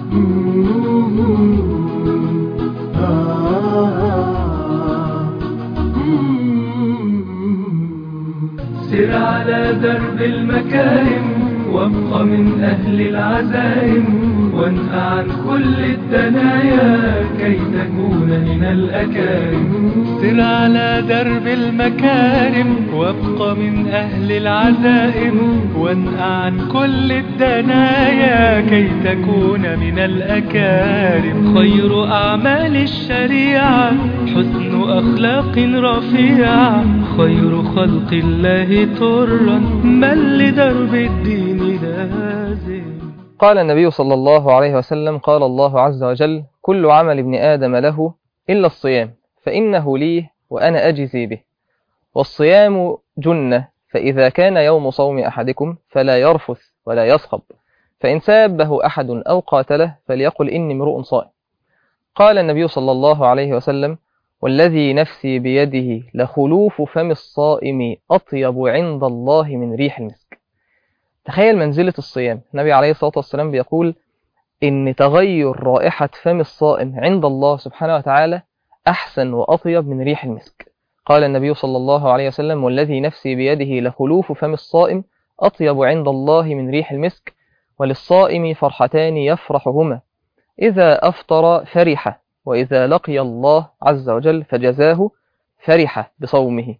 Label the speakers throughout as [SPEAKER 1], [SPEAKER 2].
[SPEAKER 1] سر على درب المكارم وابق من أهل العزائم وانهى عن كل الدنايا كي تكون من الأكارم سر على درب المكارم وابق من أهل العزائم وانهى عن كل الدنايا كي تكون من الأكارم خير أعمال الشريعة حسن أخلاق رفيعة خير خلق الله طرا من لدرب الدين لازم
[SPEAKER 2] قال النبي صلى الله عليه وسلم قال الله عز وجل كل عمل ابن آدم له إلا الصيام فإنه لي وأنا أجزي به والصيام جنة فإذا كان يوم صوم أحدكم فلا يرفث ولا يصخب فإن سابه أحد أو قاتله فليقل إني امرؤ صائم قال النبي صلى الله عليه وسلم والذي نفسي بيده لخلوف فم الصائم أطيب عند الله من ريح المسك تخيل منزلة الصيام النبي عليه الصلاة والسلام بيقول إن تغير رائحة فم الصائم عند الله سبحانه وتعالى أحسن وأطيب من ريح المسك قال النبي صلى الله عليه وسلم والذي نفسي بيده لخلوف فم الصائم أطيب عند الله من ريح المسك وللصائم فرحتان يفرحهما إذا أفطر فرح وإذا لقي الله عز وجل فجزاه فرح بصومه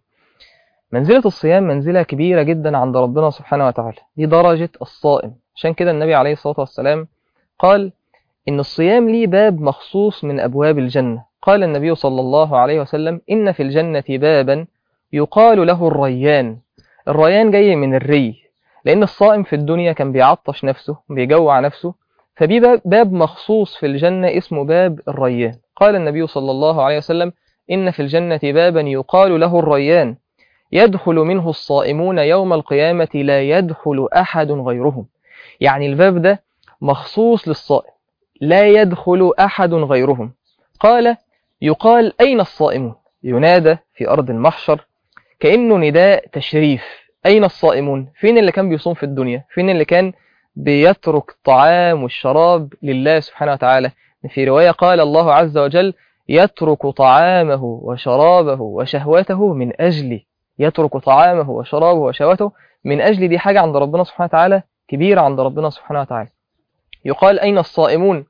[SPEAKER 2] منزلة الصيام منزلة كبيرة جدا عند ربنا سبحانه وتعالى دي درجة الصائم عشان كده النبي عليه الصلاة والسلام قال إن الصيام ليه باب مخصوص من أبواب الجنة قال النبي صلى الله عليه وسلم إن في الجنة بابا يقال له الريان الريان جاي من الري لأن الصائم في الدنيا كان بيعطش نفسه بيجوع نفسه فبي باب مخصوص في الجنة اسمه باب الريان قال النبي صلى الله عليه وسلم إن في الجنة بابا يقال له الريان يدخل منه الصائمون يوم القيامة لا يدخل أحد غيرهم يعني الباب ده مخصوص للصائم لا يدخل أحد غيرهم قال يقال أين الصائمون ينادى في أرض المحشر كأنه نداء تشريف أين الصائمون فين اللي كان بيصوم في الدنيا فين اللي كان بيترك الطعام والشراب لله سبحانه وتعالى في رواية قال الله عز وجل يترك طعامه وشرابه وشهوته من أجلي يترك طعامه وشرابه وشهوته من أجل دي حاجة عند ربنا سبحانه وتعالى كبيرة عند ربنا سبحانه وتعالى يقال أين الصائمون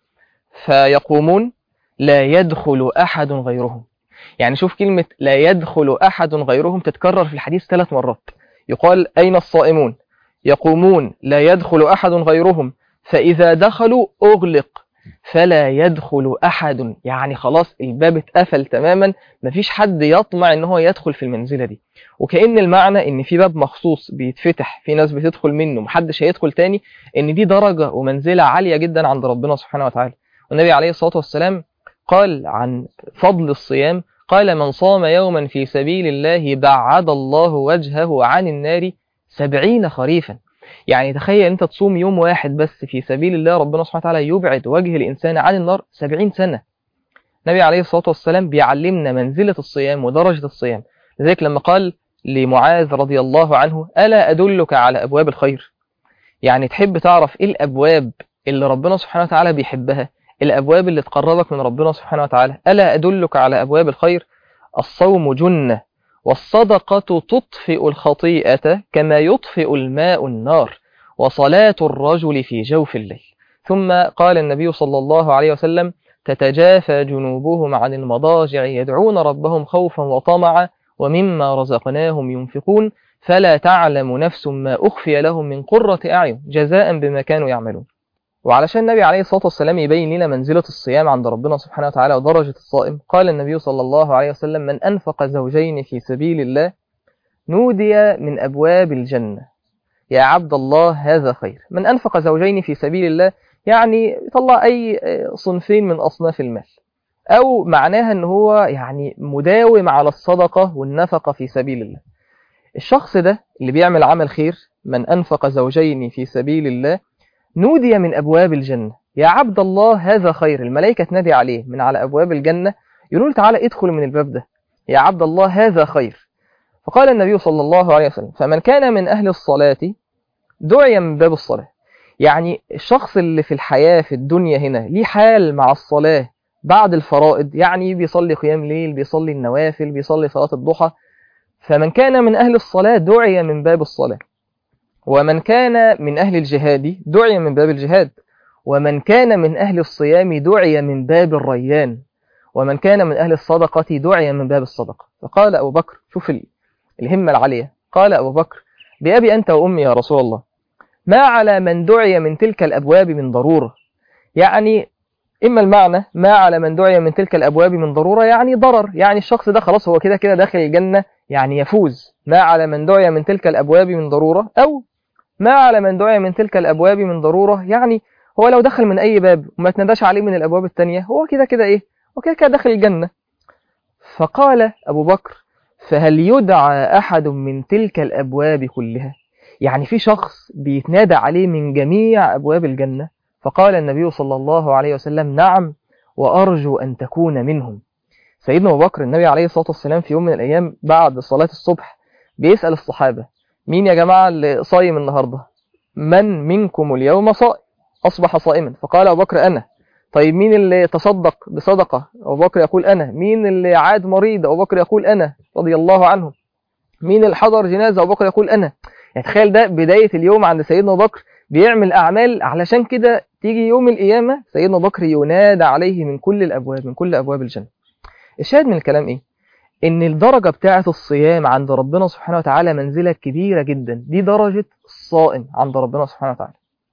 [SPEAKER 2] فيقومون لا يدخل أحد غيرهم يعني شوف كلمة لا يدخل أحد غيرهم تتكرر في الحديث ثلاث مرات يقال أين الصائمون يقومون لا يدخل أحد غيرهم فإذا دخلوا أغلق فلا يدخل أحد يعني خلاص الباب اتقفل تماما مفيش حد يطمع ان هو يدخل في المنزلة دي وكأن المعنى ان في باب مخصوص بيتفتح في ناس بتدخل منه محدش هيدخل تاني ان دي درجة ومنزلة عالية جدا عند ربنا سبحانه وتعالى والنبي عليه الصلاة والسلام قال عن فضل الصيام قال من صام يوما في سبيل الله بعد الله وجهه عن النار سبعين خريفا يعني تخيل انت تصوم يوم واحد بس في سبيل الله ربنا سبحانه وتعالى يبعد وجه الإنسان عن النار سبعين سنة النبي عليه الصلاة والسلام بيعلمنا منزلة الصيام ودرجة الصيام لذلك لما قال لمعاذ رضي الله عنه ألا أدلك على أبواب الخير يعني تحب تعرف إيه الأبواب اللي ربنا سبحانه وتعالى بيحبها الأبواب اللي تقربك من ربنا سبحانه وتعالى ألا أدلك على أبواب الخير الصوم جنة والصدقة تطفئ الخطيئة كما يطفئ الماء النار وصلاة الرجل في جوف الليل ثم قال النبي صلى الله عليه وسلم تتجافى جنوبهم عن المضاجع يدعون ربهم خوفا وطمعا ومما رزقناهم ينفقون فلا تعلم نفس ما أخفي لهم من قرة أعين جزاء بما كانوا يعملون وعلشان النبي عليه الصلاة والسلام يبين لنا منزلة الصيام عند ربنا سبحانه وتعالى ودرجة الصائم قال النبي صلى الله عليه وسلم من أنفق زوجين في سبيل الله نودي من أبواب الجنة يا عبد الله هذا خير من أنفق زوجين في سبيل الله يعني يطلع أي صنفين من أصناف المال أو معناها أنه هو يعني مداوم على الصدقة والنفقة في سبيل الله الشخص ده اللي بيعمل عمل خير من أنفق زوجين في سبيل الله نودي من أبواب الجنة يا عبد الله هذا خير الملائكة تنادي عليه من على أبواب الجنة يقولوا له تعالى ادخل من الباب ده يا عبد الله هذا خير فقال النبي صلى الله عليه وسلم فمن كان من أهل الصلاة دعي من باب الصلاة يعني الشخص اللي في الحياة في الدنيا هنا ليه حال مع الصلاة بعد الفرائض يعني بيصلي قيام ليل بيصلي النوافل بيصلي صلاة الضحى فمن كان من أهل الصلاة دعي من باب الصلاة ومن كان من أهل الجهاد دعي من باب الجهاد ومن كان من أهل الصيام دعي من باب الريان ومن كان من أهل الصدقة دعي من باب الصدقة فقال أبو بكر شوف الهمة العالية قال أبو بكر بأبي أنت وأمي يا رسول الله ما على من دعي من تلك الأبواب من ضرورة يعني إما المعنى ما على من دعي من تلك الأبواب من ضرورة يعني ضرر يعني الشخص ده خلاص هو كده كده داخل الجنة يعني يفوز ما على من دعي من تلك الأبواب من ضرورة أو ما على من دعي من تلك الأبواب من ضرورة يعني هو لو دخل من أي باب وما تنداش عليه من الأبواب التانية هو كده كده إيه هو كده كده داخل الجنة فقال أبو بكر فهل يدعى أحد من تلك الأبواب كلها يعني في شخص بيتنادى عليه من جميع أبواب الجنة فقال النبي صلى الله عليه وسلم نعم وأرجو أن تكون منهم سيدنا أبو بكر النبي عليه الصلاة والسلام في يوم من الأيام بعد صلاة الصبح بيسأل الصحابة مين يا جماعة اللي صايم النهاردة من منكم اليوم صائم أصبح صائما فقال أبو بكر أنا طيب مين اللي تصدق بصدقة أبو بكر يقول أنا مين اللي عاد مريض أبو بكر يقول أنا رضي الله عنه مين اللي حضر جنازة أبو بكر يقول أنا يعني تخيل ده بداية اليوم عند سيدنا أبو بكر بيعمل أعمال علشان كده تيجي يوم القيامة سيدنا أبو بكر ينادى عليه من كل الأبواب من كل أبواب الجنة الشاهد من الكلام إيه؟ إن الدرجة بتاعة الصيام عند ربنا سبحانه وتعالى منزلة كبيرة جدا دي درجة الصائم عند ربنا سبحانه وتعالى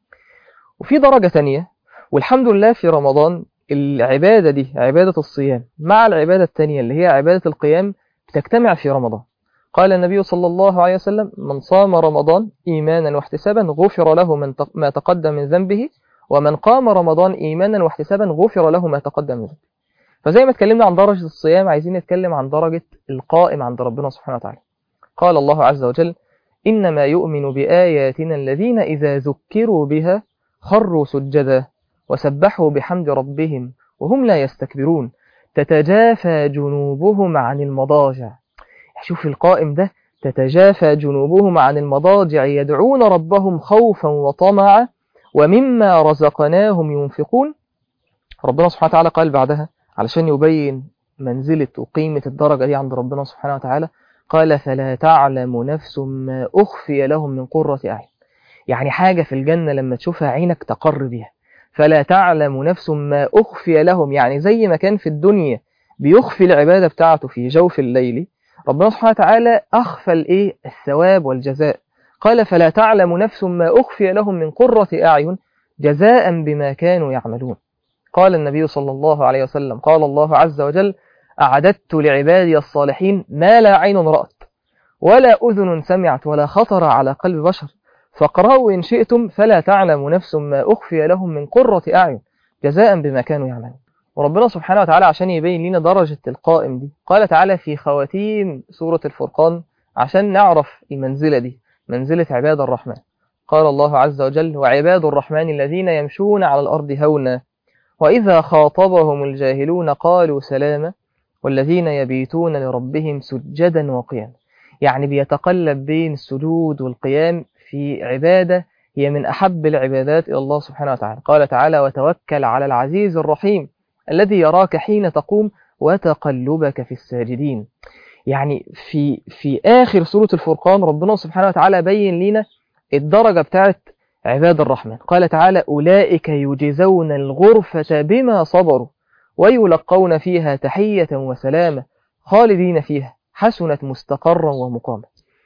[SPEAKER 2] وفي درجة تانية والحمد لله في رمضان العبادة دي عبادة الصيام مع العبادة التانية اللي هي عبادة القيام بتجتمع في رمضان قال النبي صلى الله عليه وسلم من صام رمضان إيمانا واحتسابا غفر له من ما تقدم من ذنبه ومن قام رمضان إيمانا واحتسابا غفر له ما تقدم من ذنبه فزي ما اتكلمنا عن درجة الصيام عايزين نتكلم عن درجة القائم عند ربنا سبحانه وتعالى قال الله عز وجل إنما يؤمن بآياتنا الذين إذا ذكروا بها خروا سجدا وسبحوا بحمد ربهم وهم لا يستكبرون تتجافى جنوبهم عن المضاجع شوف القائم ده تتجافى جنوبهم عن المضاجع يدعون ربهم خوفا وطمعا ومما رزقناهم ينفقون ربنا سبحانه وتعالى قال بعدها علشان يبين منزلة وقيمة الدرجة دي عند ربنا سبحانه وتعالى قال فلا تعلم نفس ما أخفي لهم من قرة أعين يعني حاجة في الجنة لما تشوفها عينك تقر بها فلا تعلم نفس ما أخفي لهم يعني زي ما كان في الدنيا بيخفي العبادة بتاعته في جوف الليل ربنا سبحانه وتعالى أخفى الإيه الثواب والجزاء قال فلا تعلم نفس ما أخفي لهم من قرة أعين جزاء بما كانوا يعملون قال النبي صلى الله عليه وسلم قال الله عز وجل أعددت لعبادي الصالحين ما لا عين رأت ولا أذن سمعت ولا خطر على قلب بشر فاقرأوا إن شئتم فلا تعلم نفس ما أخفي لهم من قرة أعين جزاء بما كانوا يعملون وربنا سبحانه وتعالى عشان يبين لنا درجة القائم دي قال تعالى في خواتيم سورة الفرقان عشان نعرف المنزلة دي منزلة عباد الرحمن قال الله عز وجل وعباد الرحمن الذين يمشون على الأرض هونا وإذا خاطبهم الجاهلون قالوا سلاما والذين يبيتون لربهم سجدا وقياما يعني بيتقلب بين السجود والقيام في عبادة هي من أحب العبادات إلى الله سبحانه وتعالى قال تعالى وتوكل على العزيز الرحيم الذي يراك حين تقوم وتقلبك في الساجدين يعني في في آخر سورة الفرقان ربنا سبحانه وتعالى بين لنا الدرجة بتاعت عباد الرحمن قال تعالى أولئك يجزون الغرفة بما صبروا ويلقون فيها تحية وسلامة خالدين فيها حسنت مستقرا ومقاما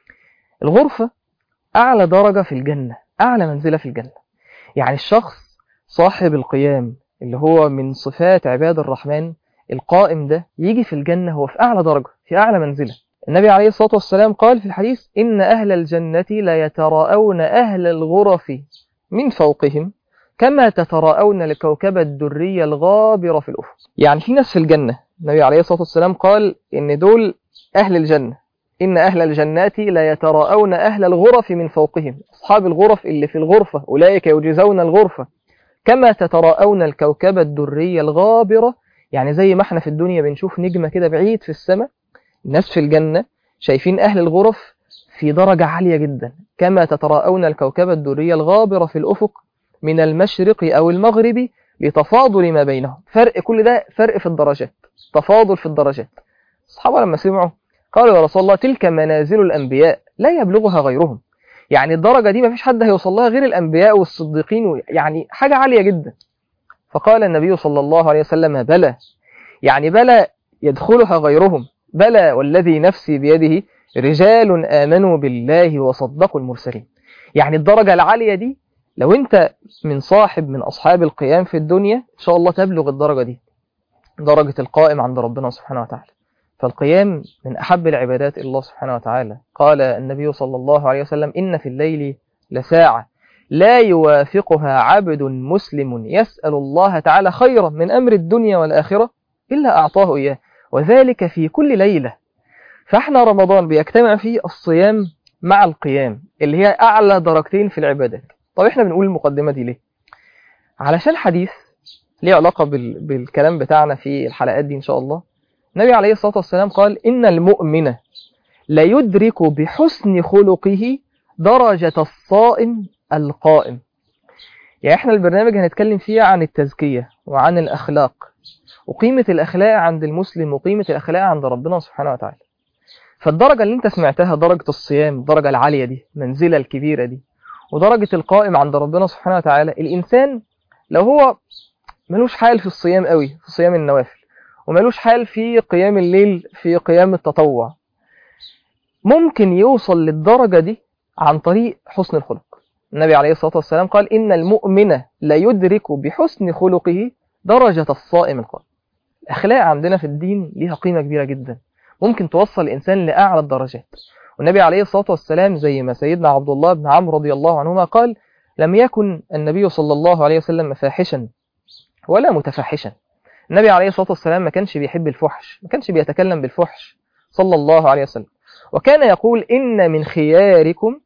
[SPEAKER 2] الغرفة أعلى درجة في الجنة أعلى منزلة في الجنة يعني الشخص صاحب القيام اللي هو من صفات عباد الرحمن القائم ده يجي في الجنة هو في أعلى درجة في أعلى منزلة النبي عليه الصلاة والسلام قال في الحديث إن أهل الجنة لا يتراءون أهل الغرف من فوقهم كما تتراءون الكوكب الدري الغابر في الأفق يعني في ناس في الجنة النبي عليه الصلاة والسلام قال إن دول أهل الجنة إن أهل الجنات لا يتراءون أهل الغرف من فوقهم أصحاب الغرف اللي في الغرفة أولئك يجزون الغرفة كما تتراءون الكوكب الدري الغابرة يعني زي ما احنا في الدنيا بنشوف نجمة كده بعيد في السماء الناس في الجنة شايفين أهل الغرف في درجة عالية جدا كما تتراءون الكوكب الدري الغابرة في الأفق من المشرق أو المغرب لتفاضل ما بينهم فرق كل ده فرق في الدرجات تفاضل في الدرجات الصحابة لما سمعوا قالوا يا رسول الله تلك منازل الأنبياء لا يبلغها غيرهم يعني الدرجة دي ما فيش حد هيوصل لها غير الأنبياء والصديقين يعني حاجة عالية جدا فقال النبي صلى الله عليه وسلم بلى يعني بلى يدخلها غيرهم بلى والذي نفسي بيده رجال آمنوا بالله وصدقوا المرسلين يعني الدرجة العالية دي لو انت من صاحب من أصحاب القيام في الدنيا إن شاء الله تبلغ الدرجة دي درجة القائم عند ربنا سبحانه وتعالى فالقيام من أحب العبادات إلى الله سبحانه وتعالى قال النبي صلى الله عليه وسلم إن في الليل لساعة لا يوافقها عبد مسلم يسأل الله تعالى خيرا من أمر الدنيا والآخرة إلا أعطاه إياه وذلك في كل ليلة فإحنا رمضان بيجتمع فيه الصيام مع القيام اللي هي أعلى درجتين في العبادات طب إحنا بنقول المقدمة دي ليه علشان حديث ليه علاقة بال... بالكلام بتاعنا في الحلقات دي إن شاء الله النبي عليه الصلاة والسلام قال إن المؤمن لا يدرك بحسن خلقه درجة الصائم القائم يعني احنا البرنامج هنتكلم فيه عن التزكية وعن الأخلاق وقيمة الأخلاق عند المسلم وقيمة الأخلاق عند ربنا سبحانه وتعالى فالدرجة اللي انت سمعتها درجة الصيام الدرجة العالية دي منزلة الكبيرة دي ودرجة القائم عند ربنا سبحانه وتعالى الإنسان لو هو ملوش حال في الصيام قوي في صيام النوافل وملوش حال في قيام الليل في قيام التطوع ممكن يوصل للدرجة دي عن طريق حسن الخلق النبي عليه الصلاة والسلام قال إن المؤمن لا يدرك بحسن خلقه درجة الصائم القائم الأخلاق عندنا في الدين ليها قيمة كبيرة جدا ممكن توصل الإنسان لأعلى الدرجات والنبي عليه الصلاة والسلام زي ما سيدنا عبد الله بن عمرو رضي الله عنهما قال لم يكن النبي صلى الله عليه وسلم فاحشا ولا متفحشا النبي عليه الصلاة والسلام ما كانش بيحب الفحش ما كانش بيتكلم بالفحش صلى الله عليه وسلم وكان يقول إن من خياركم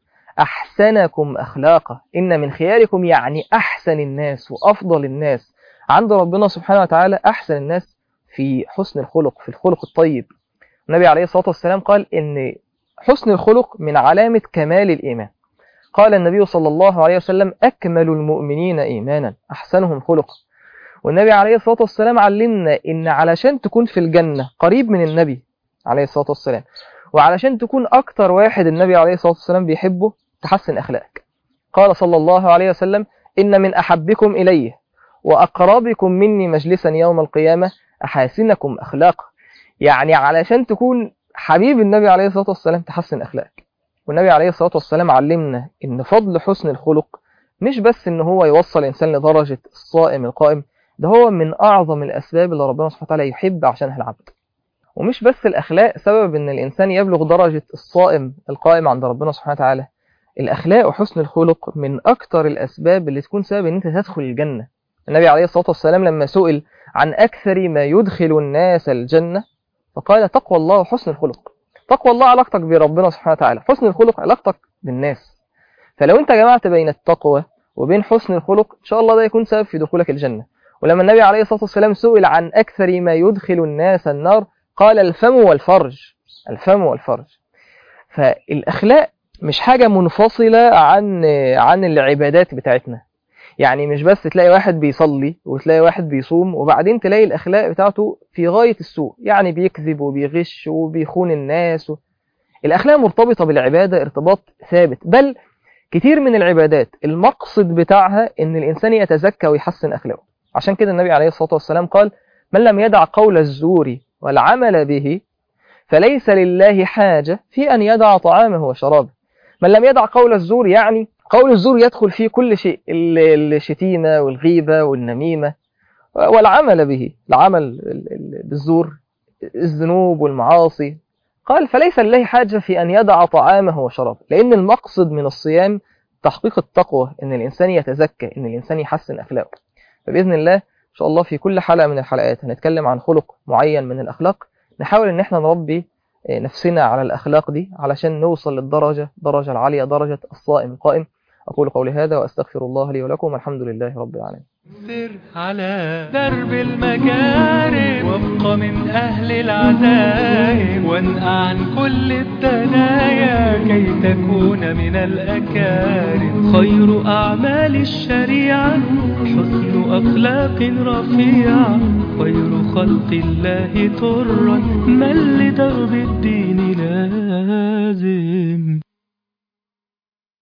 [SPEAKER 2] أحسنكم أخلاقا إن من خياركم يعني أحسن الناس وأفضل الناس عند ربنا سبحانه وتعالى أحسن الناس في حسن الخلق في الخلق الطيب النبي عليه الصلاة والسلام قال إن حسن الخلق من علامة كمال الإيمان قال النبي صلى الله عليه وسلم أكمل المؤمنين إيمانا أحسنهم خلقا والنبي عليه الصلاة والسلام علمنا إن علشان تكون في الجنة قريب من النبي عليه الصلاة والسلام وعلشان تكون أكتر واحد النبي عليه الصلاة والسلام بيحبه تحسن أخلاقك قال صلى الله عليه وسلم إن من أحبكم إليه وأقربكم مني مجلسا يوم القيامة أحاسنكم أخلاقا يعني علشان تكون حبيب النبي عليه الصلاة والسلام تحسن أخلاقك والنبي عليه الصلاة والسلام علمنا إن فضل حسن الخلق مش بس إن هو يوصل الإنسان لدرجة الصائم القائم ده هو من أعظم الأسباب اللي ربنا سبحانه وتعالى يحب عشانها العبد ومش بس الأخلاق سبب إن الإنسان يبلغ درجة الصائم القائم عند ربنا سبحانه وتعالى الأخلاق وحسن الخلق من أكتر الأسباب اللي تكون سبب إن أنت تدخل الجنة النبي عليه الصلاة والسلام لما سئل عن أكثر ما يدخل الناس الجنة فقال تقوى الله وحسن الخلق تقوى الله علاقتك بربنا سبحانه وتعالى حسن الخلق علاقتك بالناس فلو أنت جمعت بين التقوى وبين حسن الخلق إن شاء الله ده يكون سبب في دخولك الجنة ولما النبي عليه الصلاة والسلام سئل عن أكثر ما يدخل الناس النار قال الفم والفرج الفم والفرج فالأخلاق مش حاجة منفصلة عن عن العبادات بتاعتنا يعني مش بس تلاقي واحد بيصلي وتلاقي واحد بيصوم وبعدين تلاقي الأخلاق بتاعته في غاية السوء يعني بيكذب وبيغش وبيخون الناس و... الأخلاق مرتبطة بالعبادة ارتباط ثابت بل كتير من العبادات المقصد بتاعها إن الإنسان يتزكى ويحسن أخلاقه عشان كده النبي عليه الصلاة والسلام قال من لم يدع قول الزور والعمل به فليس لله حاجة في أن يدع طعامه وشرابه من لم يدع قول الزور يعني قول الزور يدخل فيه كل شيء الشتيمة والغيبة والنميمة والعمل به العمل بالزور الذنوب والمعاصي قال فليس لله حاجة في أن يدع طعامه وشرابه لأن المقصد من الصيام تحقيق التقوى أن الإنسان يتزكى أن الإنسان يحسن أخلاقه فبإذن الله إن شاء الله في كل حلقة من الحلقات هنتكلم عن خلق معين من الأخلاق نحاول أن احنا نربي نفسنا على الأخلاق دي علشان نوصل للدرجة درجة العالية درجة الصائم القائم أقول قولي هذا وأستغفر الله لي ولكم والحمد لله رب العالمين
[SPEAKER 1] سر على درب المكارم وابق من أهل العزائم وانقع عن كل الدنايا كي تكون من الأكارم خير أعمال الشريعة حسن أخلاق رفيعة خير خلق الله ترا من لدرب الدين لا